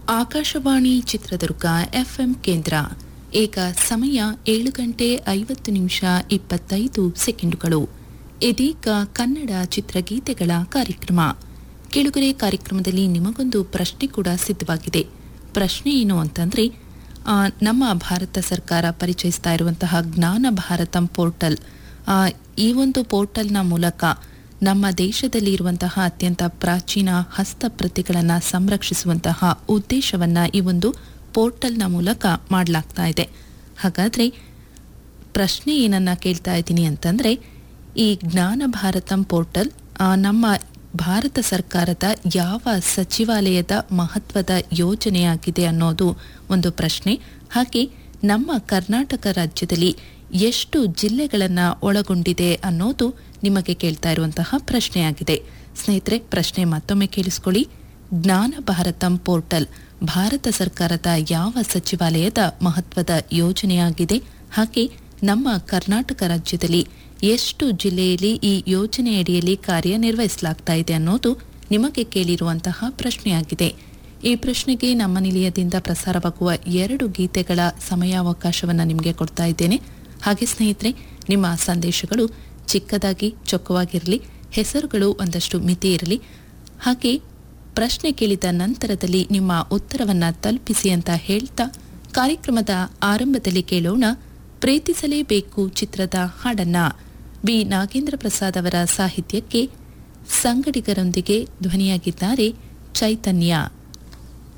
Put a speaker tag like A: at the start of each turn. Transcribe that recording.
A: Akashvani Chitradurga FM ಕೇಂದ್ರ ಈಗ ಸಮಯ ಏಳು ಗಂಟೆ ಐವತ್ತು ನಿಮಿಷ ಇಪ್ಪತ್ತೈದು ಸೆಕೆಂಡುಗಳು ಇದೀಗ ಕನ್ನಡ ಚಿತ್ರಗೀತೆಗಳ ಕಾರ್ಯಕ್ರಮ ಕೆಳಗರೆ ಕಾರ್ಯಕ್ರಮದಲ್ಲಿ ನಿಮಗೊಂದು ಪ್ರಶ್ನೆ ಕೂಡ ಸಿದ್ಧವಾಗಿದೆ ಪ್ರಶ್ನೆ ಏನು ಅಂತಂದ್ರೆ ಆ, ನಮ್ಮ ಭಾರತ ಸರ್ಕಾರ ಪರಿಚಯಿಸ್ತಾ ಇರುವಂತಹ ಜ್ಞಾನ ಭಾರತಂ ಪೋರ್ಟಲ್ ಆ, ಈ ಒಂದು ಪೋರ್ಟಲ್ನ ಮೂಲಕ ನಮ್ಮ ದೇಶದಲ್ಲಿ ಇರುವಂತಹ ಅತ್ಯಂತ ಪ್ರಾಚೀನ ಹಸ್ತಪ್ರತಿಗಳನ್ನು ಸಂರಕ್ಷಿಸುವಂತಹ ಉದ್ದೇಶವನ್ನ ಈ ಒಂದು ಪೋರ್ಟಲ್ನ ಮೂಲಕ ಮಾಡಲಾಗ್ತಾ ಇದೆ ಹಾಗಾದ್ರೆ ಪ್ರಶ್ನೆ ಏನನ್ನ ಕೇಳ್ತಾ ಇದ್ದೀನಿ ಅಂತಂದ್ರೆ ಈ ಜ್ಞಾನ ಭಾರತಂ ಪೋರ್ಟಲ್ ಆ, ನಮ್ಮ ಭಾರತ ಸರ್ಕಾರದ ಯಾವ ಸಚಿವಾಲಯದ ಮಹತ್ವದ ಯೋಜನೆಯಾಗಿದೆ ಅನ್ನೋದು ಒಂದು ಪ್ರಶ್ನೆ ಹಾಗೆ ನಮ್ಮ ಕರ್ನಾಟಕ ರಾಜ್ಯದಲ್ಲಿ ಎಷ್ಟು ಜಿಲ್ಲೆಗಳನ್ನು ಒಳಗೊಂಡಿದೆ ಅನ್ನೋದು ನಿಮಗೆ ಕೇಳ್ತಾ ಇರುವಂತಹ ಪ್ರಶ್ನೆಯಾಗಿದೆ ಸ್ನೇಹಿತರೆ ಪ್ರಶ್ನೆ ಮತ್ತೊಮ್ಮೆ ಕೇಳಿಸ್ಕೊಳ್ಳಿ ಜ್ಞಾನ ಭಾರತಂ ಪೋರ್ಟಲ್ ಭಾರತ ಸರ್ಕಾರದ ಯಾವ ಸಚಿವಾಲಯದ ಮಹತ್ವದ ಯೋಜನೆಯಾಗಿದೆ ಹಾಗೆ ನಮ್ಮ ಕರ್ನಾಟಕ ರಾಜ್ಯದಲ್ಲಿ ಎಷ್ಟು ಜಿಲ್ಲೆಯಲ್ಲಿ ಈ ಯೋಜನೆಯಡಿಯಲ್ಲಿ ಕಾರ್ಯನಿರ್ವಹಿಸಲಾಗ್ತಾ ಇದೆ ಅನ್ನೋದು ನಿಮಗೆ ಕೇಳಿರುವಂತಹ ಪ್ರಶ್ನೆಯಾಗಿದೆ ಈ ಪ್ರಶ್ನೆಗೆ ನಮ್ಮ ನಿಲಯದಿಂದ ಪ್ರಸಾರವಾಗುವ ಎರಡು ಗೀತೆಗಳ ಸಮಯಾವಕಾಶವನ್ನು ನಿಮಗೆ ಕೊಡ್ತಾ ಇದ್ದೇನೆ ಹಾಗೆ ಸ್ನೇಹಿತರೆ ನಿಮ್ಮ ಸಂದೇಶಗಳು ಚಿಕ್ಕದಾಗಿ ಚೊಕ್ಕವಾಗಿರಲಿ ಹೆಸರುಗಳು ಒಂದಷ್ಟು ಮಿತಿ ಇರಲಿ ಹಾಗೆ ಪ್ರಶ್ನೆ ಕೇಳಿದ ನಂತರದಲ್ಲಿ ನಿಮ್ಮ ಉತ್ತರವನ್ನ ತಲುಪಿಸಿ ಅಂತ ಹೇಳ್ತಾ ಕಾರ್ಯಕ್ರಮದ ಆರಂಭದಲ್ಲಿ ಕೇಳೋಣ ಪ್ರೀತಿಸಲೇಬೇಕು ಚಿತ್ರದ ಹಾಡನ್ನ ಬಿ ನಾಗೇಂದ್ರ ಪ್ರಸಾದ್ ಅವರ ಸಾಹಿತ್ಯಕ್ಕೆ ಸಂಗಡಿಗರೊಂದಿಗೆ ಧ್ವನಿಯಾಗಿದ್ದಾರೆ ಚೈತನ್ಯ